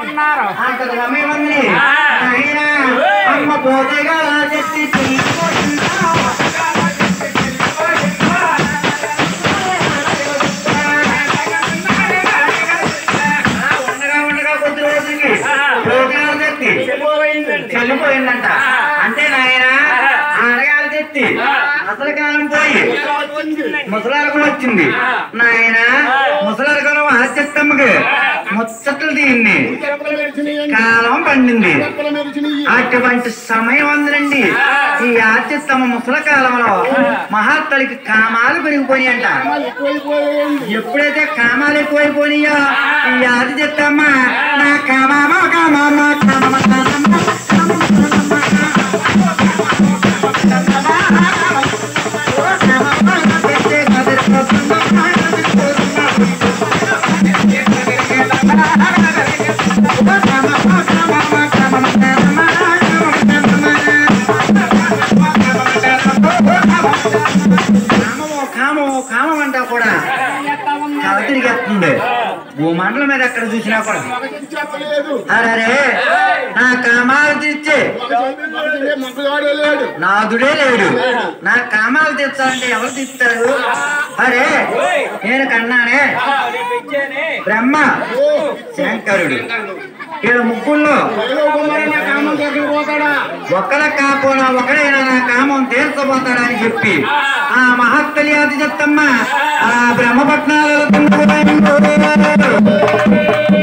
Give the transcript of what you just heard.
ఉన్నారు అంత సమయం ఉంది ఆ. ఆయన అమ్మ పోతేగా చెట్టి ఉండగా ఉండగా కొద్ది రోజులకి ప్రోగ్రాం తెచ్చి చెల్లిపోయిందంట అంటే నాయన ఆడగాలు తెచ్చి అసలు కాలం పోయి ముసలారకం వచ్చింది నాయన ముసలారకం ఆశ్చర్యమ్మకి ముచ్చట్లు దీన్ని కాలం పండింది అటువంటి సమయం ఉందండి ఈ ఆచిత్తమ ముసల కాలంలో మహాత్ములకి కామాలు పెరిగిపోయి అంట ఎప్పుడైతే కామాలు ఎక్కువైపోయినాయో ఈ ఆది చెత్తమ్మ నా కామామ కామామ కామమ కామమ కామము కామము కామం అంటా కూడా కళ తిరిగేస్తుంది భూమండలం మీద ఎక్కడ చూసినా కూడా అరే నా కామాలు తెచ్చే నాదుడే లేడు నా కామాలు తెచ్చాలంటే ఎవరు తెస్తారు అరే నేను కన్నానే బ్రహ్మ శంకరుడు వీళ్ళ ముగ్గుల్లో ఒకళ్ళ కాకుండా ఒకడైనా నా కామం తీర్చబోతాడని చెప్పి ఆ మహత్తలి అది చెప్తమ్మ ఆ బ్రహ్మపట్నాలలో